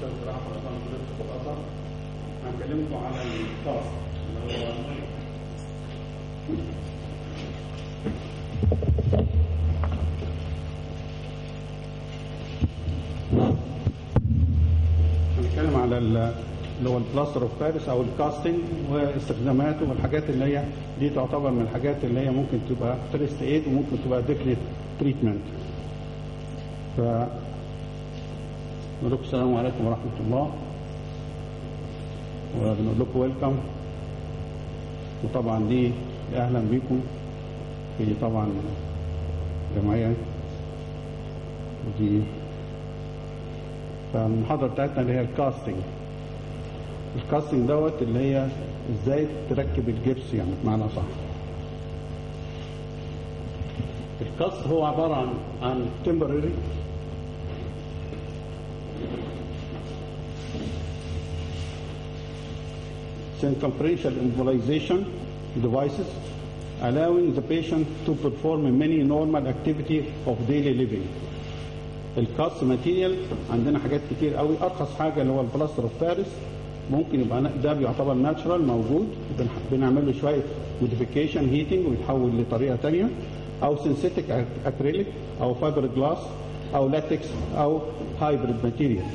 استاذ جراحه رمضان كليه طب الازهر هنكلمكم على الكاست اللي هو هنتكلم على ال- اللي هو البلاستر اوف باريس او الكاستنج واستخداماته والحاجات اللي هي دي تعتبر من الحاجات اللي هي ممكن تبقى فيرست ايد وممكن تبقى ديكريت تريتمنت ف نقول لكم السلام عليكم ورحمه الله وبنقول لكم ويلكم وطبعا دي اهلا بيكم في طبعا جمعيه ودي فالمحاضره بتاعتنا اللي هي الكاستنج الكاستنج دوت اللي هي ازاي تركب الجبس يعني بمعنى صح الكاست هو عباره عن عن temporary circumferential embolization devices allowing the patient to perform many normal activity of daily living الكاست ماتيريال عندنا حاجات كتير قوي ارخص حاجه اللي هو البلاستر اوف باريس ممكن يبقى نا- ده بيعتبر ناتشرال موجود بنح- بنعمل له شويه موديفيكيشن هيتنج ويتحول لطريقه تانية او سينثيتيك اكريليك او فايبر جلاس او لاتكس او هايبريد ماتيريال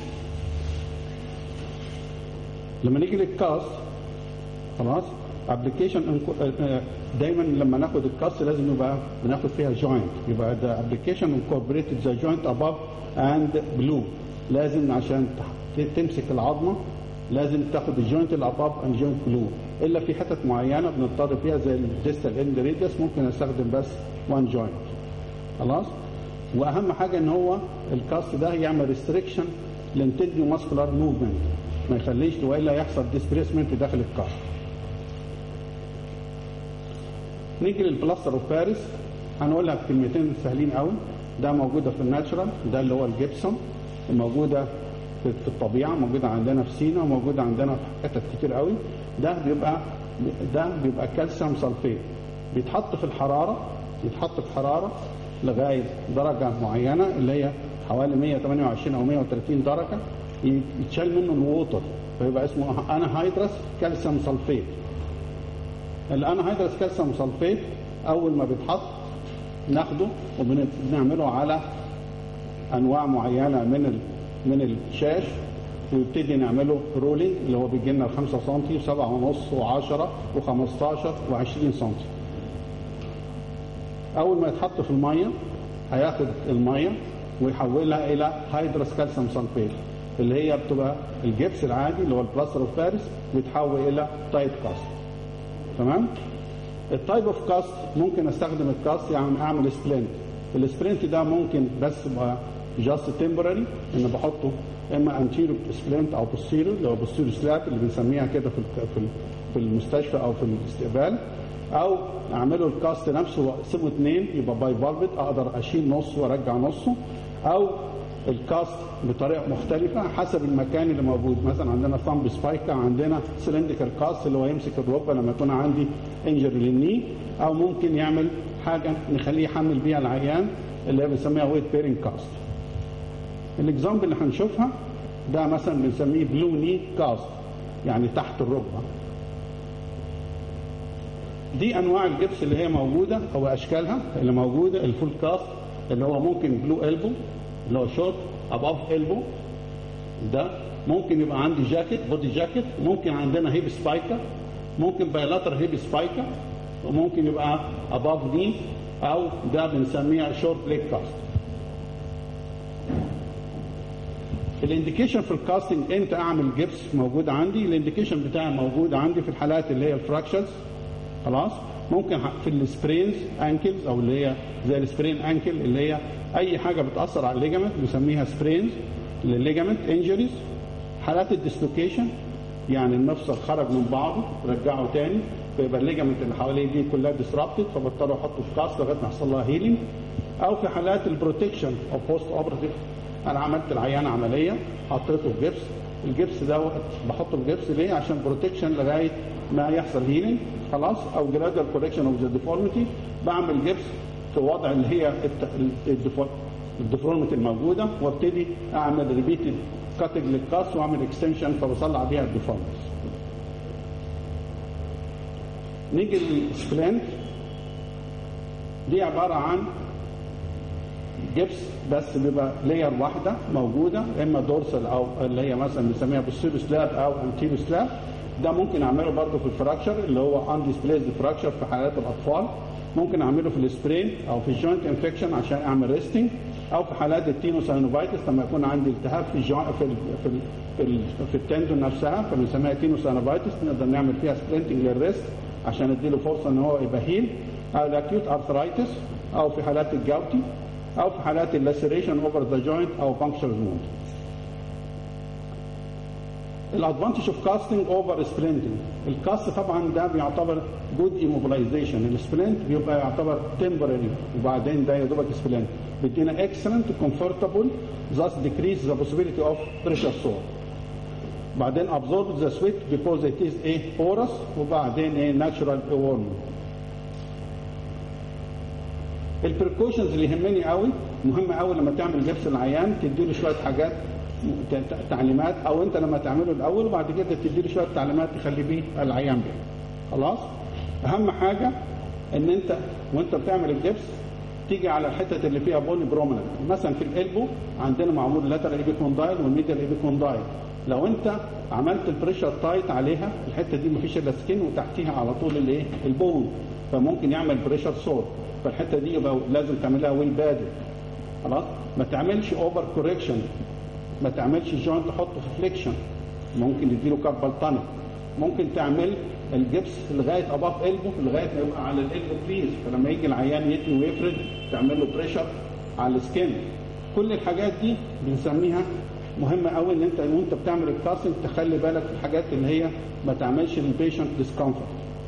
لما نيجي للكاست خلاص ابلكيشن دايما لما ناخد الكاست لازم يبقى بناخد فيها جوينت يبقى ده ابلكيشن انكوربريتد ذا جوينت اباف اند بلو لازم عشان تح- تمسك العظمه لازم تاخد الجوينت اللي اباف اند جوينت بلو الا في حتت معينه بنضطر فيها زي الديستال اند ريديوس ممكن استخدم بس وان جوينت خلاص واهم حاجه ان هو الكاست ده يعمل ريستريكشن للانتديو ماسكولار موفمنت ما يخليش والا يحصل ديسبيسمنت داخل الكاست نيجي للبلاستر اوف باريس هنقولها بكلمتين سهلين قوي ده موجوده في الناتشرال ده اللي هو الجبسون موجوده في في الطبيعه موجوده عندنا في سينا وموجوده عندنا في حتت كتير قوي ده بيبقى ده بيبقى كالسيوم سلفيت بيتحط في الحراره يتحط في حراره لغايه درجه معينه اللي هي حوالي 128 او 130 درجه يتشال منه الووتر فيبقى اسمه انهيدرس كالسيوم سلفيت الانهيدرس كالسيوم سلفيت اول ما بيتحط ناخده وبنعمله على انواع معينه من ال... من الشاش ويبتدي نعمله رولينج اللي هو بيجي لنا 5 سم و7 ونص و10 و15 و20 سم اول ما يتحط في الميه هياخد الميه ويحولها الى هيدرس كالسيوم سلفيت اللي هي بتبقى الجبس العادي اللي هو البلاستر اوف باريس بيتحول الى تايت كاست تمام التايب اوف كاست ممكن استخدم الكاست يعني اعمل سبلنت السبلنت ده ممكن بس يبقى جاست تمبرري ان بحطه اما انتيرو سبلنت او بوستيرو اللي هو بوستيرو سلاب اللي بنسميها كده في ال- في ال- في المستشفى او في الاستقبال او اعمله الكاست نفسه واقسمه اثنين يبقى باي بالبت اقدر اشيل نص وارجع نصه او الكاست بطريقه مختلفه حسب المكان اللي موجود مثلا عندنا ثامب سبايكا عندنا سلنديكال كاست اللي هو يمسك الركبه لما يكون عندي انجري للني او ممكن يعمل حاجه نخليه يحمل بيها العيان اللي هي بنسميها ويت بيرنج كاست الاكزامبل اللي هنشوفها ده مثلا بنسميه بلو ني كاست يعني تحت الركبه دي انواع الجبس اللي هي موجوده او اشكالها اللي موجوده الفول كاست اللي هو ممكن بلو البو اللي هو شورت اباف البو ده ممكن يبقى عندي جاكيت بودي جاكيت ممكن عندنا هيب سبايكر ممكن بايلاتر هيب سبايكر وممكن يبقى اباف ني او ده بنسميها شورت ليج كاست الانديكيشن في الكاستنج امتى اعمل جبس موجود عندي الانديكيشن بتاعي موجود عندي في الحالات اللي هي الفراكشرز خلاص ممكن في السبرينز انكلز او اللي هي زي السبرين انكل اللي هي اي حاجه بتاثر على الليجامنت بنسميها سبرينز للليجامنت انجريز حالات الديسلوكيشن يعني المفصل خرج من بعضه رجعه تاني فيبقى الليجامنت اللي حواليه دي كلها ديسربتد فبضطر احطه في كاست لغايه ما يحصل لها هيلينج او في حالات البروتكشن او بوست اوبراتيف انا عملت العيان عمليه حطيته في جبس الجبس دوت بحطه في جبس ليه عشان بروتكشن لغايه ما يحصل هيلينج خلاص او جرادوال كوركشن اوف ذا ديفورميتي بعمل جبس في وضع اللي هي الديفورميتي الموجوده وابتدي اعمل ريبيتد كاتنج للكاس واعمل اكستنشن فبصلع بيها الديفورمز نيجي للسبلنت دي عباره عن جبس بس بيبقى لاير واحده موجوده اما دورسال او اللي هي مثلا بنسميها بوستيرو سلاب او انتيرو سلاب ده ممكن اعمله برضه في الفراكشر اللي هو ان ديسبليسد فراكشر في حالات الاطفال ممكن اعمله في السبرين او في الجوينت انفكشن عشان اعمل ريستنج او في حالات التينوساينوفايتس لما يكون عندي التهاب في الجو... في ال... في ال... في, ال... في التندون نفسها فبنسميها تينوساينوفايتس نقدر نعمل فيها سبلنتنج للريست عشان اديله فرصه ان هو يبقى هيل او الاكيوت ارثرايتس او في حالات الجاوتي او في حالات اللاسيريشن اوفر ذا جوينت او بانكشر ووند الادفانتج اوف كاستنج اوفر سبلنتنج الكاست طبعا ده بيعتبر جود ايموبلايزيشن السبلنت بيبقى يعتبر تمبرري وبعدين ده يا دوبك سبلنت بيدينا اكسلنت كومفورتابل thus decrease the possibility of pressure sore بعدين absorb the sweat because it is a porous وبعدين a natural warm البريكوشنز اللي يهمني قوي مهم قوي لما تعمل جبس العيان تديله شويه حاجات تعليمات او انت لما تعمله الاول وبعد كده تديله شويه تعليمات تخلي بيه العيان بيه خلاص اهم حاجه ان انت وانت بتعمل الجبس تيجي على الحتت اللي فيها بوني برومننت مثلا في القلبو عندنا معمول لاترال ايبيكوندايل والميديال ايبيكوندايل لو انت عملت البريشر تايت عليها الحته دي مفيش الا سكين وتحتيها على طول الايه البون فممكن يعمل بريشر سور فالحته دي يبقى لازم تعملها ويل بادل خلاص ما تعملش اوفر كوريكشن ما تعملش جوينت تحطه في فليكشن ممكن يديله كاربال تانك ممكن تعمل الجبس لغايه اباف قلبه لغايه ما يبقى على القلب فريز فلما يجي العيان يتني ويفرد تعمل له بريشر على السكين كل الحاجات دي بنسميها مهمة قوي ان انت وانت بتعمل الكاسنج تخلي بالك في الحاجات اللي هي ما تعملش للبيشنت ديسكمفورت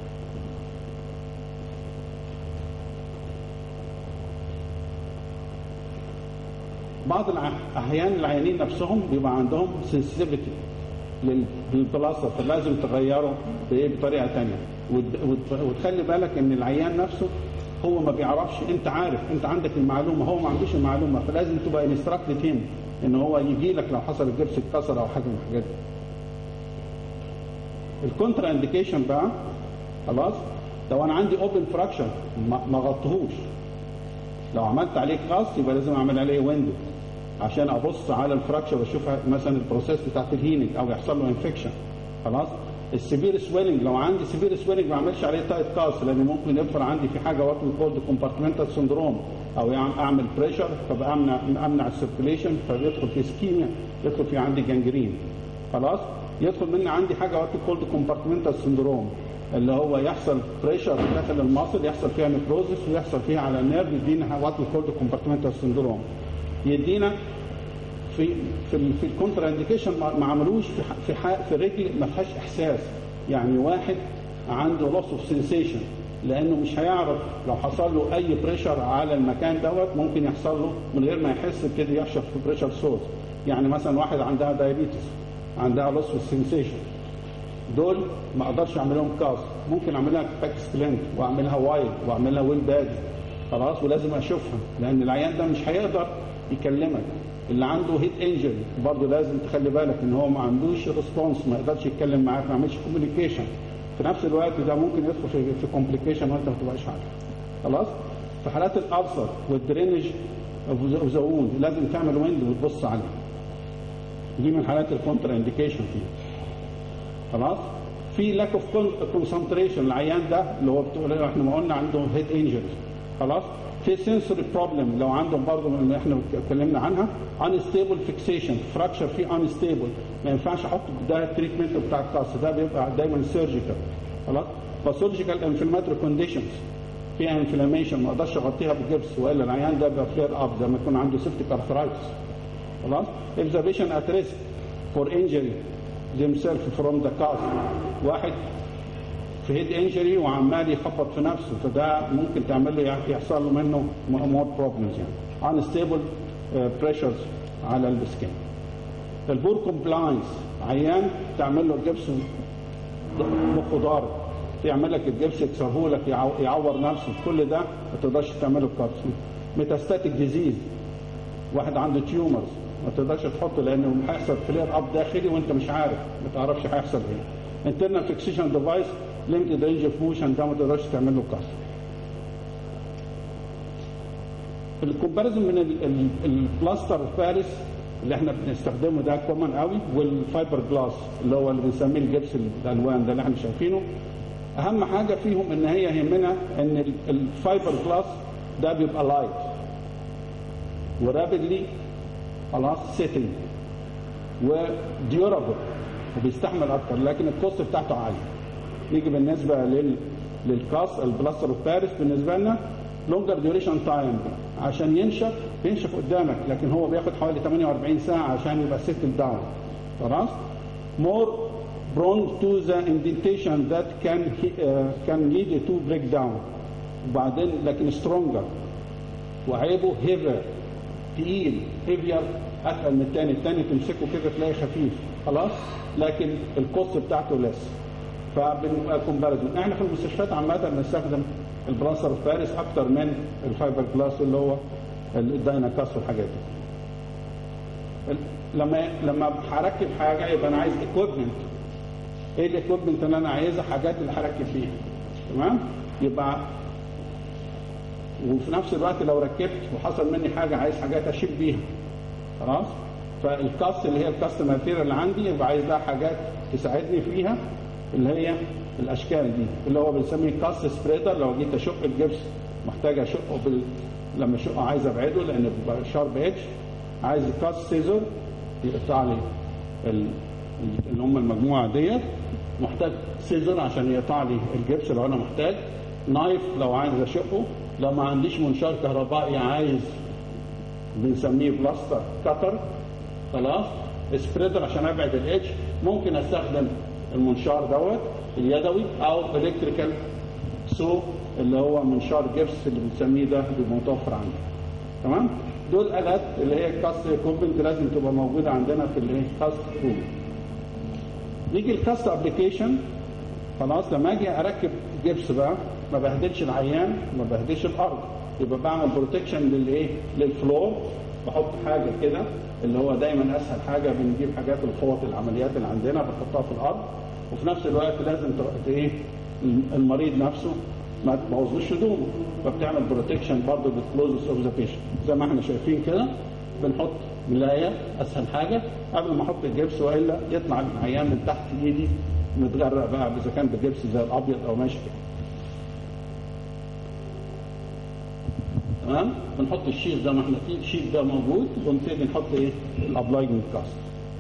بعض الاحيان العيانين نفسهم بيبقى عندهم سنسيتيفيتي للبلاستر فلازم تغيره بايه بطريقه ثانيه وتخلي بالك ان العيان نفسه هو ما بيعرفش انت عارف انت عندك المعلومه هو ما عندوش المعلومه فلازم تبقى انستراكتد هيم ان هو يجي لك لو حصل الجبس اتكسر او حاجه من الحاجات دي الكونترا انديكيشن بقى خلاص لو انا عندي اوبن فراكشر ما غطيهوش لو عملت عليه كاست يبقى لازم اعمل عليه ويندو عشان ابص على الفراكشر واشوف مثلا البروسيس بتاعت الهيننج او يحصل له انفكشن خلاص السيفير سويلنج لو عندي سيفير سويلنج ما اعملش عليه تايت كاست لان ممكن يدخل عندي في حاجه وقت كولد كومبارتمنتال سندروم او يعني اعمل بريشر فبقى امنع امنع السيركيليشن فبيدخل في سكيميا يدخل في عندي جانجرين خلاص يدخل مني عندي حاجه وقت كولد كومبارتمنتال سندروم اللي هو يحصل بريشر داخل المصل يحصل فيها نيكروزس ويحصل فيها على النيرف يدينا وقت كولد كومبارتمنتال سندروم يدينا في في في الكونترا انديكيشن ما عملوش في في في رجل ما فيهاش احساس يعني واحد عنده لوس اوف سنسيشن لانه مش هيعرف لو حصل له اي بريشر على المكان دوت ممكن يحصل له من غير ما يحس يبتدي يحشر في بريشر سورس يعني مثلا واحد عندها دايابيتس عندها لوس اوف سنسيشن دول ما اقدرش اعمل لهم كاس ممكن اعملها باك سبلنت واعملها وايد واعملها ويل باد خلاص ولازم اشوفها لان العيان ده مش هيقدر يكلمك اللي عنده هيت انجري برضه لازم تخلي بالك ان هو ما عندوش ريسبونس ما يقدرش يتكلم معاك ما يعملش كوميونيكيشن في نفس الوقت ده ممكن يدخل في في كومبليكيشن وانت ما تبقاش عارف خلاص في حالات الالسر والدرينج اوف ذا ووند لازم تعمل ويند وتبص عليه دي من حالات الكونترا انديكيشن فيه خلاص في لاك اوف كونسنتريشن العيان ده اللي هو بتقول احنا ما قلنا عنده هيد انجري خلاص في سنسوري بروبلم لو عندهم برضه اللي احنا اتكلمنا عنها انستيبل فيكسيشن فراكشر فيه انستيبل ما ينفعش احط ده التريتمنت بتاع الكاس ده بيبقى دايما سيرجيكال خلاص باثولوجيكال انفلاماتوري كونديشنز فيها انفلاميشن ما اقدرش اغطيها بجبس والا العيان ده بيبقى فلير اب زي ما يكون عنده سيفتيك ارثرايتس خلاص if the patient at risk for injury themselves from the cast واحد في هيد انجري وعمال يخبط في نفسه فده ممكن تعمل له يحصل له منه مور بروبلمز يعني انستيبل بريشرز على السكين البور كومبلاينس عيان تعمل له الجبس مخه ضارب يعمل لك الجبس يكسره لك يعور نفسه كل ده ما تقدرش تعمله كارس ميتاستاتيك ديزيز واحد عنده تيومرز ما تقدرش تحطه لانه هيحصل فلير اب داخلي وانت مش عارف ما تعرفش هيحصل ايه internal fixation device linked range of motion ده ما تقدرش تعمل له كسر الكومباريزون من البلاستر اوف باريس اللي احنا بنستخدمه ده كومن قوي والفايبر جلاس اللي هو اللي بنسميه الجبس الالوان ده اللي احنا شايفينه اهم حاجه فيهم ان هي يهمنا ان الفايبر جلاس ده بيبقى لايت ورابيدلي خلاص سيتنج وديورابل وبيستحمل اكتر لكن الكوست بتاعته عالي نيجي بالنسبه لل للكاس البلاستر اوف باريس بالنسبه لنا لونجر ديوريشن تايم عشان ينشف بينشف قدامك لكن هو بياخد حوالي 48 ساعه عشان يبقى سيتل داون خلاص مور prone to the indentation that can uh, can lead to breakdown وبعدين لكن stronger وعيبه heavier تقيل heavier اتقل من الثاني الثاني تمسكه كده تلاقيه خفيف خلاص لكن الكوست بتاعته لسه فبنبقى كومباريزون احنا في المستشفيات عامه بنستخدم البلانسر اوف باريس اكتر من الفايبر جلاس اللي هو الدايناكاس والحاجات دي لما لما هركب حاجه يبقى انا عايز ايكويبمنت ايه الايكويبمنت اللي انا عايزها حاجات اللي هركب فيها تمام يبقى وفي نفس الوقت لو ركبت وحصل مني حاجه عايز حاجات اشيل بيها خلاص فالكاست اللي هي الكاست ماتيريال اللي عندي يبقى عايز لها حاجات تساعدني فيها اللي هي الاشكال دي اللي هو بنسميه كاست سبريدر لو جيت اشق الجبس محتاج اشقه بال... لما اشقه عايز ابعده لان بيبقى شارب ايدج عايز كاست سيزر يقطع لي ال... اللي هم المجموعه ديت محتاج سيزر عشان يقطع لي الجبس لو انا محتاج نايف لو عايز اشقه لو ما عنديش منشار كهربائي عايز بنسميه بلاستر كتر خلاص سبريدر عشان ابعد الاتش ممكن استخدم المنشار دوت اليدوي او الكتريكال سو اللي هو منشار جبس اللي بنسميه ده بيبقى متوفر عندي تمام دول الات اللي هي الكاست كومبنت لازم تبقى موجوده عندنا في الايه كاست روم نيجي الكاست ابلكيشن خلاص لما اجي اركب جبس بقى ما بهدلش العيان ما بهدلش الارض يبقى بعمل بروتكشن للايه للفلور بحط حاجه كده اللي هو دايما اسهل حاجه بنجيب حاجات الفوط العمليات اللي عندنا بنحطها في الارض وفي نفس الوقت لازم ايه المريض نفسه ما تبوظلوش هدومه فبتعمل بروتكشن برضه بالكلوزس اوف ذا بيشنت زي ما احنا شايفين كده بنحط ملايه اسهل حاجه قبل ما احط الجبس والا يطلع العيان من تحت ايدي متغرق بقى اذا كان بجبس زي الابيض او ماشي كده تمام بنحط الشيت زي ما احنا فيه الشيت ده موجود ونبتدي نحط ايه الابلاينج كاست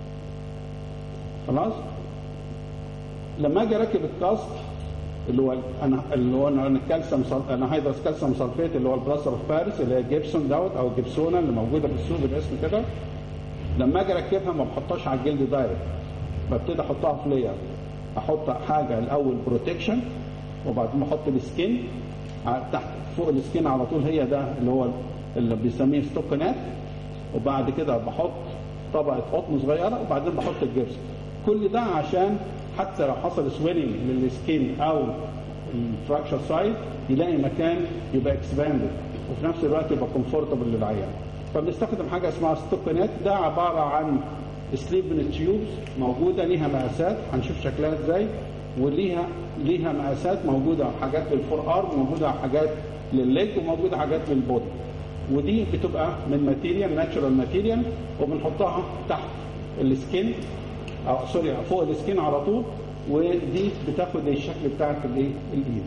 خلاص لما اجي اركب الكاست اللي هو انا اللي هو انا الكالسيوم انا هيدرس كالسيوم سلفيت اللي هو البلاستر اوف باريس اللي هي جيبسون دوت او جيبسونا اللي موجوده في السوق بالاسم كده لما اجي اركبها ما بحطهاش على الجلد دايركت ببتدي احطها في لير احط حاجه الاول بروتكشن وبعدين ما احط السكين تحت فوق السكين على طول هي ده اللي هو اللي بيسميه ستوكنات وبعد كده بحط طبقه قطن صغيره وبعدين بحط الجبس كل ده عشان حتى لو حصل سويلنج للسكين او الفراكشر سايد يلاقي مكان يبقى اكسباندد وفي نفس الوقت يبقى كومفورتبل للعيان فبنستخدم حاجه اسمها ستوكنات ده عباره عن سليب من التيوبز موجوده ليها مقاسات هنشوف شكلها ازاي وليها ليها مقاسات موجوده حاجات للفور ارم موجوده حاجات للليج وموجوده حاجات للبودي ودي بتبقى من ماتيريال ناتشورال ماتيريال وبنحطها تحت السكين او سوري فوق السكين على طول ودي بتاخد الشكل بتاعت الايه الايد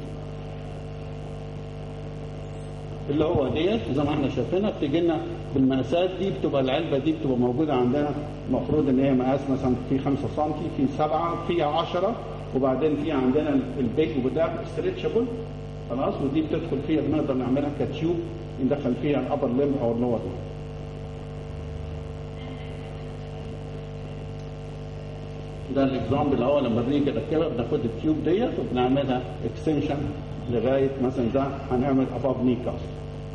اللي هو ديت زي ما احنا شايفينها بتيجي لنا بالمقاسات دي بتبقى العلبه دي بتبقى موجوده عندنا المفروض ان هي مقاس مثلا في 5 سم في 7 في 10 وبعدين في عندنا البيج وده ستريتشبل خلاص ودي بتدخل فيها بنقدر نعملها كتيوب ندخل فيها الابر ليم او اللور ليم ده الاكزامبل اهو لما بنيجي نركبها بناخد التيوب ديت وبنعملها اكستنشن لغايه مثلا ده هنعمل اباف ني كاست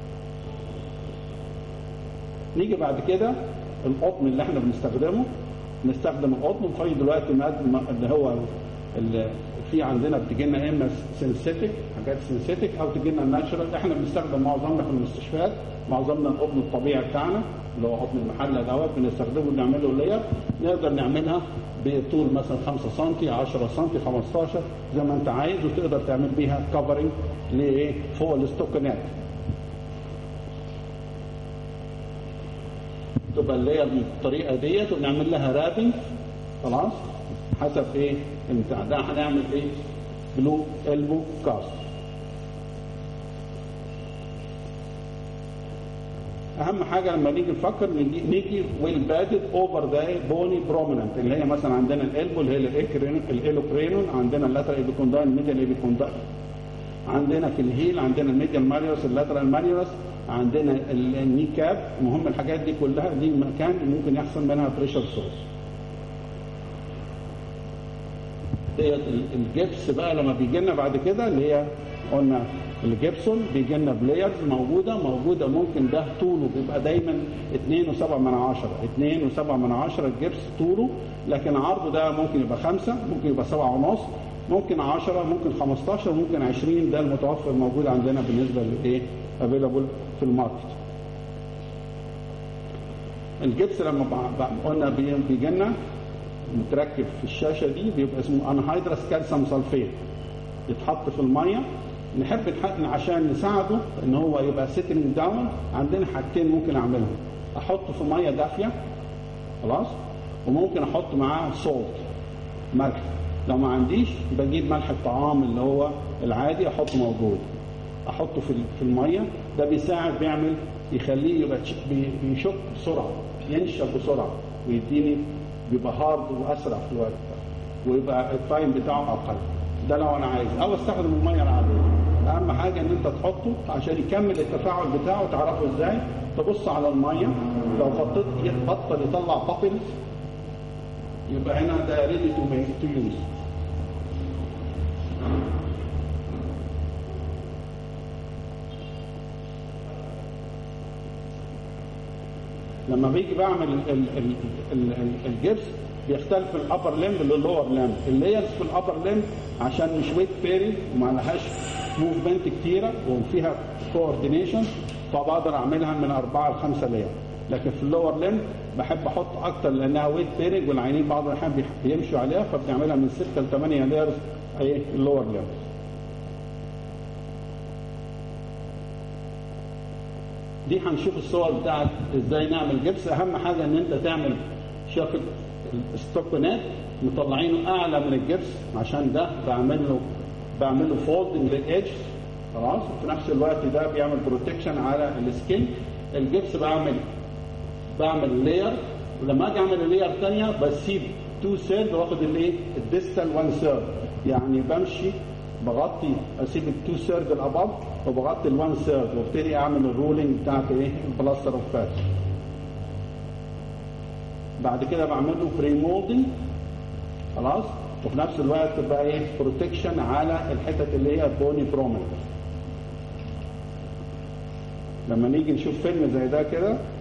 نيجي بعد كده القطن اللي احنا بنستخدمه نستخدم القطن في دلوقتي اللي هو ال- في عندنا بتجي لنا اما سينثيتك حاجات سينثيتك او تجي لنا ناتشرال احنا بنستخدم معظمنا في المستشفيات معظمنا القطن الطبيعي بتاعنا اللي هو قطن المحلى دوت بنستخدمه نعمله لير نقدر نعملها بطول مثلا 5 سم 10 سم 15 زي ما انت عايز وتقدر تعمل بيها كفرنج لايه فوق الاستوكنات تبقى اللير بالطريقه ديت ونعمل لها رابنج خلاص حسب ايه البتاع ده هنعمل ايه بلو البو كاست اهم حاجه لما نيجي نفكر نيجي, نيجي ويل بادد اوفر ذا بوني بروميننت اللي هي مثلا عندنا الالبو اللي هي الاكرين الالوكرينون عندنا اللاترال ايبيكونداين الميديال ايبيكونداين عندنا في الهيل عندنا الميديال ماريوس اللاترال ماريوس عندنا ال- الني كاب المهم الحاجات دي كلها دي مكان ممكن يحصل منها بريشر سورس ديت ال- الجبس بقى لما بيجي لنا بعد كده اللي هي قلنا الجبسون بيجي لنا بلايرز موجوده موجوده ممكن ده طوله بيبقى دايما 2.7 من 10 2.7 من 10 الجبس طوله لكن عرضه ده ممكن يبقى 5 ممكن يبقى 7 ونص ممكن 10 ممكن 15 ممكن 20 ده المتوفر موجود عندنا بالنسبه لايه افيلابل في الماركت الجبس لما بع- بع- قلنا بي- بيجي لنا متركب في الشاشه دي بيبقى اسمه انهيدرس كالسيوم سلفيت يتحط في الميه نحب نحقن عشان نساعده ان هو يبقى سيتنج داون عندنا حاجتين ممكن اعملهم احطه في ميه دافيه خلاص وممكن احط معاه صوت ملح لو ما عنديش بجيب ملح الطعام اللي هو العادي احطه موجود احطه في في الميه ده بيساعد بيعمل يخليه يبقى تش- بي- بيشق بسرعه ينشف بسرعه ويديني بيبقى هارد واسرع في الوقت ويبقى التايم بتاعه اقل ده لو انا عايز او استخدم الميه العاديه اهم حاجه ان انت تحطه عشان يكمل التفاعل بتاعه تعرفه ازاي تبص على الميه لو حطيت بطل يطلع بابلز يبقى هنا ده ريدي تو تو يوز لما بيجي بعمل ال- ال- ال- ال- ال- الجبس بيختلف الابر ليمب للور ليمب اللايرز في الابر ليمب عشان مش ويت بيري وما لهاش موفمنت كتيره وفيها كوردينيشن فبقدر اعملها من اربعه لخمسه لاير لكن في اللور ليمب بحب احط اكتر لانها ويت بيرنج والعينين بعض الاحيان بيح- بيمشوا عليها فبنعملها من 6 ل 8 لايرز ايه اللور ليمب دي هنشوف الصور بتاعت ازاي نعمل جبس اهم حاجه ان انت تعمل شكل الستوكونات مطلعينه اعلى من الجبس عشان ده بعمل له بعمل له فولدنج للايدج خلاص وفي نفس الوقت ده بيعمل بروتكشن على السكين الجبس بعمل بعمل لاير ولما اجي اعمل اللاير ثانيه بسيب تو سيرد واخد الايه الديستال 1 سيرد يعني بمشي بغطي اسيب التو سيرد الاباف وبغطي ال1 سيرد وابتدي اعمل الرولينج بتاعت ايه البلاستر اوف فات بعد كده بعمل له بري مولدنج خلاص وفي نفس الوقت بقى ايه بروتكشن على الحتت اللي هي بوني برومنت لما نيجي نشوف فيلم زي ده كده